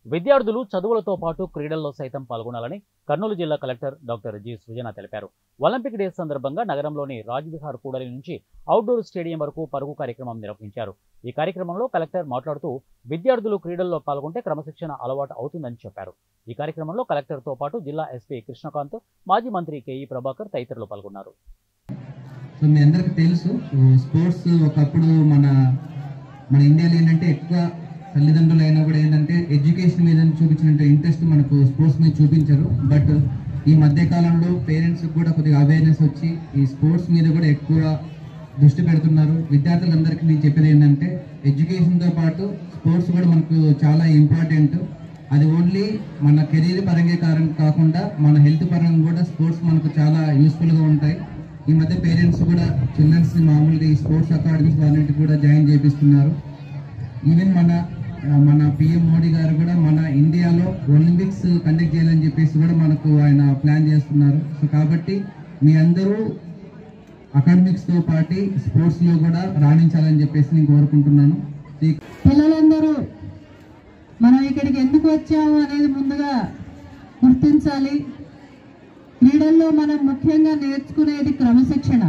విద్యార్థులు చదువులతో పాటు క్రీడల్లో సైతం పాల్గొనాలని కర్నూలు జిల్లా కలెక్టర్ డాక్టర్ జి సృజన తెలిపారు ఒలింపిక్ డే సందర్భంగా నగరంలోని రాజ్విహార్ కూడలి నుంచి అవుట్డోర్ స్టేడియం వరకు పరుగు కార్యక్రమం నిర్వహించారు ఈ కార్యక్రమంలో కలెక్టర్ మాట్లాడుతూ విద్యార్థులు క్రీడల్లో పాల్గొంటే క్రమశిక్షణ అలవాటు అవుతుందని చెప్పారు ఈ కార్యక్రమంలో కలెక్టర్తో పాటు జిల్లా ఎస్పీ కృష్ణకాంత్ మాజీ మంత్రి కేఈ ప్రభాకర్ తదితరులు పాల్గొన్నారు సో మీ అందరికి తెలుసు స్పోర్ట్స్ ఒకప్పుడు మన మన ఇండియాలో ఏంటంటే ఎక్కువ తల్లిదండ్రులు అయినా కూడా ఏంటంటే ఎడ్యుకేషన్ మీద చూపించిన ఇంట్రెస్ట్ మనకు స్పోర్ట్స్ మీద చూపించరు బట్ ఈ మధ్య కాలంలో పేరెంట్స్ కూడా కొద్దిగా అవేర్నెస్ వచ్చి ఈ స్పోర్ట్స్ మీద కూడా ఎక్కువ దృష్టి పెడుతున్నారు విద్యార్థులందరికీ నేను చెప్పేది ఏంటంటే ఎడ్యుకేషన్తో పాటు స్పోర్ట్స్ కూడా మనకు చాలా ఇంపార్టెంట్ అది ఓన్లీ మన కెరీర్ పరంగా కారణం కాకుండా మన హెల్త్ పరంగా కూడా స్పోర్ట్స్ మనకు చాలా యూస్ఫుల్గా ఉంటాయి ఈ మధ్య పేరెంట్స్ కూడా చిల్డ్రన్స్ మామూలుగా ఈ స్పోర్ట్స్ అకాడమీస్ వాటిని కూడా జాయిన్ చేపిస్తున్నారు ఈవెన్ మన ఆ, మన పిఎం మోడీ గారు కూడా మన ఇండియాలో ఒలింపిక్స్ కండక్ట్ చేయాలని చెప్పేసి కూడా మనకు ఆయన ప్లాన్ చేస్తున్నారు సో కాబట్టి మీ అందరూ అకాడమిక్స్ తో పాటు స్పోర్ట్స్ లో కూడా రాణించాలని చెప్పేసి నేను కోరుకుంటున్నాను ఈ పిల్లలందరూ మనం ఇక్కడికి ఎందుకు వచ్చాము అనేది ముందుగా గుర్తించాలి క్రీడల్లో మనం ముఖ్యంగా నేర్చుకునేది క్రమశిక్షణ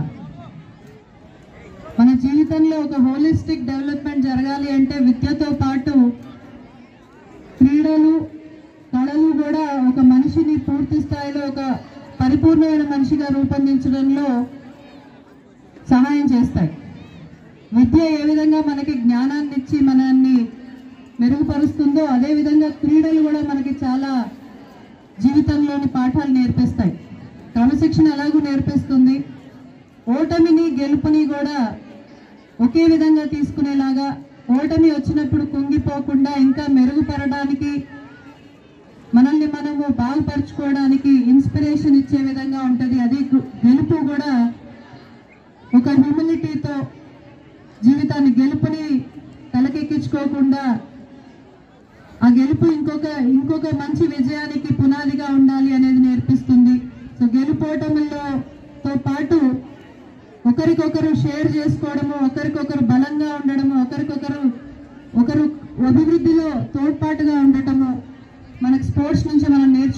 మన జీవితంలో ఒక హోలిస్టిక్ డెవలప్మెంట్ జరగాలి అంటే విద్యతో పాటు క్రీడలు కళలు కూడా ఒక మనిషిని పూర్తి స్థాయిలో ఒక పరిపూర్ణమైన మనిషిగా రూపొందించడంలో సహాయం చేస్తాయి విద్య ఏ విధంగా మనకి జ్ఞానాన్ని ఇచ్చి మనల్ని మెరుగుపరుస్తుందో అదే విధంగా క్రీడలు కూడా మనకి చాలా జీవితంలోని పాఠాలు నేర్పిస్తాయి క్రమశిక్షణ ఎలాగూ నేర్పిస్తుంది ఓటమిని గెలుపుని కూడా ఒకే విధంగా తీసుకునేలాగా ఓటమి వచ్చినప్పుడు కుంగిపోకుండా ఇంకా మెరుగుపడడానికి మనల్ని మనము బాగుపరచుకోవడానికి ఇన్స్పిరేషన్ ఇచ్చే విధంగా ఉంటుంది అది గు- గెలుపు కూడా ఒక హ్యూమిలిటీతో జీవితాన్ని గెలుపుని తలకెక్కించుకోకుండా ఆ గెలుపు ఇంకొక ఇంకొక మంచి విజయానికి పునాదిగా ఉండాలి అనేది నేర్పిస్తుంది సో గెలుపోటముల్లో తో పాటు ఒకరికొకరు షేర్ చేసుకోవడము ఒకరికొకరు బలంగా ఉండడము ఒకరికొకరు ఒకరు అభివృద్ధిలో తోడ్పాటుగా ఉండటము మనకు స్పోర్ట్స్ నుంచి మనం నేర్చు